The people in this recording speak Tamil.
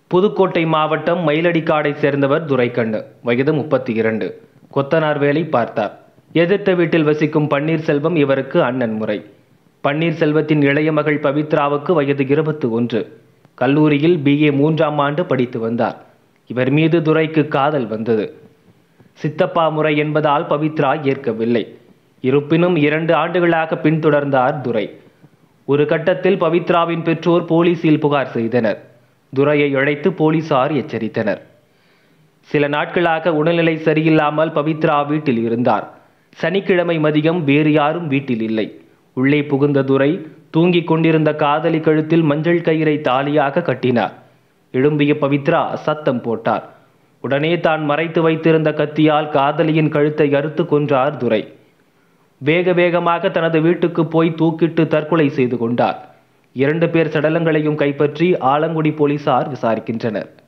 புதுக்கோட்டை மாவட்டம் மயிலடிக்காடை சேர்ந்தவர் துரைக்கண்ணு வயது முப்பத்தி இரண்டு கொத்தனார் வேலை பார்த்தார் எதிர்த்த வீட்டில் வசிக்கும் பன்னீர்செல்வம் இவருக்கு அண்ணன் முறை பன்னீர்செல்வத்தின் இளைய மகள் பவித்ராவுக்கு வயது இருபத்தி ஒன்று கல்லூரியில் பிஏ மூன்றாம் ஆண்டு படித்து வந்தார் இவர் மீது துரைக்கு காதல் வந்தது சித்தப்பா முறை என்பதால் பவித்ரா ஏற்கவில்லை இருப்பினும் இரண்டு ஆண்டுகளாக பின்தொடர்ந்தார் துரை ஒரு கட்டத்தில் பவித்ராவின் பெற்றோர் போலீசில் புகார் செய்தனர் துரையை அழைத்து போலீசார் எச்சரித்தனர் சில நாட்களாக உடல்நிலை சரியில்லாமல் பவித்ரா வீட்டில் இருந்தார் சனிக்கிழமை மதியம் வேறு யாரும் வீட்டில் இல்லை உள்ளே புகுந்த துரை தூங்கிக் கொண்டிருந்த காதலி கழுத்தில் மஞ்சள் கயிறை தாலியாக கட்டினார் எழும்பிய பவித்ரா சத்தம் போட்டார் உடனே தான் மறைத்து வைத்திருந்த கத்தியால் காதலியின் கழுத்தை அறுத்து கொன்றார் துரை வேக வேகமாக தனது வீட்டுக்கு போய் தூக்கிட்டு தற்கொலை செய்து கொண்டார் இரண்டு பேர் சடலங்களையும் கைப்பற்றி ஆலங்குடி போலீசார் விசாரிக்கின்றனர்